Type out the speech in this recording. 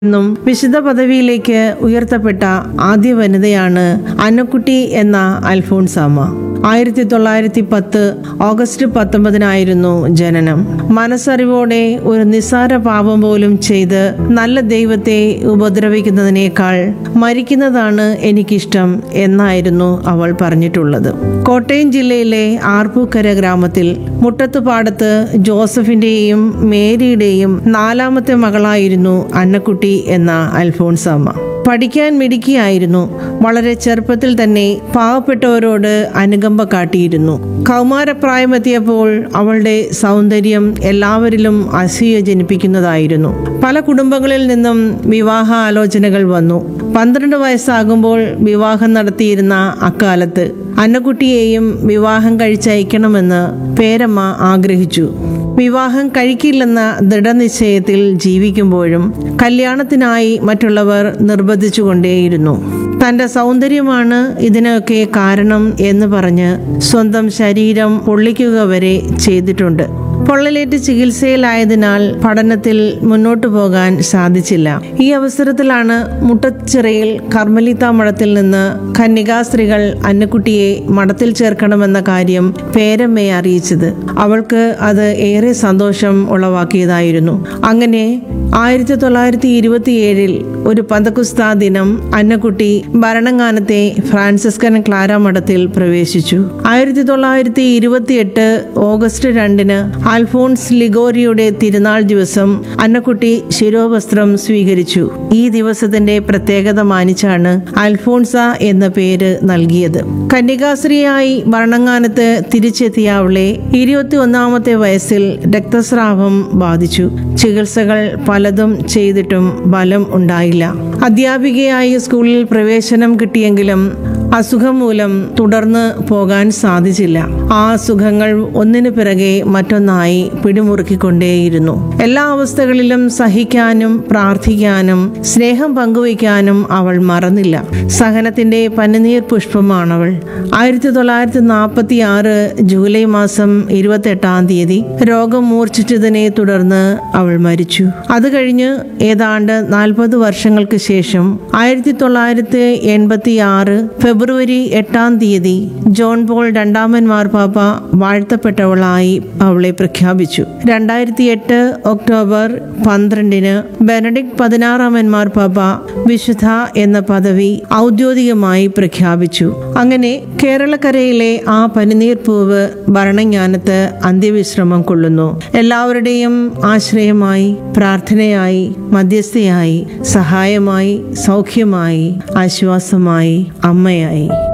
നിന്നും വിശുദ്ധ പദവിയിലേക്ക് ഉയർത്തപ്പെട്ട ആദ്യ വനിതയാണ് അന്നക്കുട്ടി എന്ന അൽഫോൺസാമ്മ ആയിരത്തി തൊള്ളായിരത്തി പത്ത് ഓഗസ്റ്റ് പത്തൊമ്പതിനായിരുന്നു ജനനം മനസ്സറിവോടെ ഒരു നിസ്സാര പാപം പോലും ചെയ്ത് നല്ല ദൈവത്തെ ഉപദ്രവിക്കുന്നതിനേക്കാൾ മരിക്കുന്നതാണ് എനിക്കിഷ്ടം എന്നായിരുന്നു അവൾ പറഞ്ഞിട്ടുള്ളത് കോട്ടയം ജില്ലയിലെ ആർപ്പൂക്കര ഗ്രാമത്തിൽ മുട്ടത്തുപാടത്ത് ജോസഫിന്റെയും മേരിയുടെയും നാലാമത്തെ മകളായിരുന്നു അന്നക്കുട്ടി എന്ന അൽഫോൺസാമ്മ പഠിക്കാൻ മിടുക്കിയായിരുന്നു വളരെ ചെറുപ്പത്തിൽ തന്നെ പാവപ്പെട്ടവരോട് അനുകമ്പ കാട്ടിയിരുന്നു കൗമാരപ്രായമെത്തിയപ്പോൾ അവളുടെ സൗന്ദര്യം എല്ലാവരിലും അസൂയ ജനിപ്പിക്കുന്നതായിരുന്നു പല കുടുംബങ്ങളിൽ നിന്നും വിവാഹ ആലോചനകൾ വന്നു പന്ത്രണ്ട് വയസ്സാകുമ്പോൾ വിവാഹം നടത്തിയിരുന്ന അക്കാലത്ത് അന്നക്കുട്ടിയെയും വിവാഹം കഴിച്ചയക്കണമെന്ന് പേരമ്മ ആഗ്രഹിച്ചു വിവാഹം കഴിക്കില്ലെന്ന ദൃഢനിശ്ചയത്തിൽ ജീവിക്കുമ്പോഴും കല്യാണത്തിനായി മറ്റുള്ളവർ നിർബന്ധിച്ചുകൊണ്ടേയിരുന്നു തന്റെ സൗന്ദര്യമാണ് ഇതിനൊക്കെ കാരണം എന്ന് പറഞ്ഞ് സ്വന്തം ശരീരം പൊള്ളിക്കുക വരെ ചെയ്തിട്ടുണ്ട് പൊള്ളലേറ്റ് ചികിത്സയിലായതിനാൽ പഠനത്തിൽ മുന്നോട്ടു പോകാൻ സാധിച്ചില്ല ഈ അവസരത്തിലാണ് മുട്ടച്ചിറയിൽ കർമ്മലിത്ത മഠത്തിൽ നിന്ന് കന്യകാസ്ത്രീകൾ അന്നക്കുട്ടിയെ മഠത്തിൽ ചേർക്കണമെന്ന കാര്യം പേരമ്മയെ അറിയിച്ചത് അവൾക്ക് അത് ഏറെ സന്തോഷം ഉളവാക്കിയതായിരുന്നു അങ്ങനെ ആയിരത്തി തൊള്ളായിരത്തി ഇരുപത്തിയേഴിൽ ഒരു പന്തക്കുസ്താ ദിനം അന്നക്കുട്ടി ഭരണങ്ങാനത്തെ ഫ്രാൻസിസ്കൻ ക്ലാര മഠത്തിൽ പ്രവേശിച്ചു ആയിരത്തി തൊള്ളായിരത്തി ഇരുപത്തിയെട്ട് ഓഗസ്റ്റ് രണ്ടിന് അൽഫോൺസ് ലിഗോരിയുടെ തിരുനാൾ ദിവസം അന്നക്കുട്ടി ശിരോവസ്ത്രം സ്വീകരിച്ചു ഈ ദിവസത്തിന്റെ പ്രത്യേകത മാനിച്ചാണ് അൽഫോൺസ എന്ന പേര് നൽകിയത് കന്യകാശ്രീയായി ഭരണങ്ങാനത്ത് തിരിച്ചെത്തിയ അവളെ ഇരുപത്തി ഒന്നാമത്തെ വയസ്സിൽ രക്തസ്രാവം ബാധിച്ചു ചികിത്സകൾ പലതും ചെയ്തിട്ടും ഫലം ഉണ്ടായില്ല അധ്യാപികയായി സ്കൂളിൽ പ്രവേശനം കിട്ടിയെങ്കിലും അസുഖം മൂലം തുടർന്ന് പോകാൻ സാധിച്ചില്ല ആ സുഖങ്ങൾ ഒന്നിനു പിറകെ മറ്റൊന്നായി പിടിമുറുക്കിക്കൊണ്ടേയിരുന്നു എല്ലാ അവസ്ഥകളിലും സഹിക്കാനും പ്രാർത്ഥിക്കാനും സ്നേഹം പങ്കുവയ്ക്കാനും അവൾ മറന്നില്ല സഹനത്തിന്റെ പനിനീർ പുഷ്പമാണവൾ ആയിരത്തി തൊള്ളായിരത്തി നാൽപ്പത്തി ആറ് ജൂലൈ മാസം ഇരുപത്തെട്ടാം തീയതി രോഗം മൂർച്ഛിച്ചതിനെ തുടർന്ന് അവൾ മരിച്ചു അത് കഴിഞ്ഞ് ഏതാണ്ട് നാൽപ്പത് വർഷങ്ങൾക്ക് ശേഷം ആയിരത്തി തൊള്ളായിരത്തി എൺപത്തി ആറ് ഫെബ്രുവരി എട്ടാം തീയതി ജോൺ പോൾ രണ്ടാമൻ മാർപ്പാപ്പ വാഴ്ത്തപ്പെട്ടവളായി അവളെ പ്രഖ്യാപിച്ചു രണ്ടായിരത്തി എട്ട് ഒക്ടോബർ പന്ത്രണ്ടിന് ബെനഡിക്ട് പതിനാറാമൻ മാർപ്പാപ്പ വിശുദ്ധ എന്ന പദവി ഔദ്യോഗികമായി പ്രഖ്യാപിച്ചു അങ്ങനെ കേരളക്കരയിലെ ആ പനിനീർ പൂവ് ഭരണജ്ഞാനത്ത് അന്ത്യവിശ്രമം കൊള്ളുന്നു എല്ലാവരുടെയും ആശ്രയമായി പ്രാർത്ഥനയായി മധ്യസ്ഥയായി സഹായമായി സൗഖ്യമായി ആശ്വാസമായി അമ്മയായി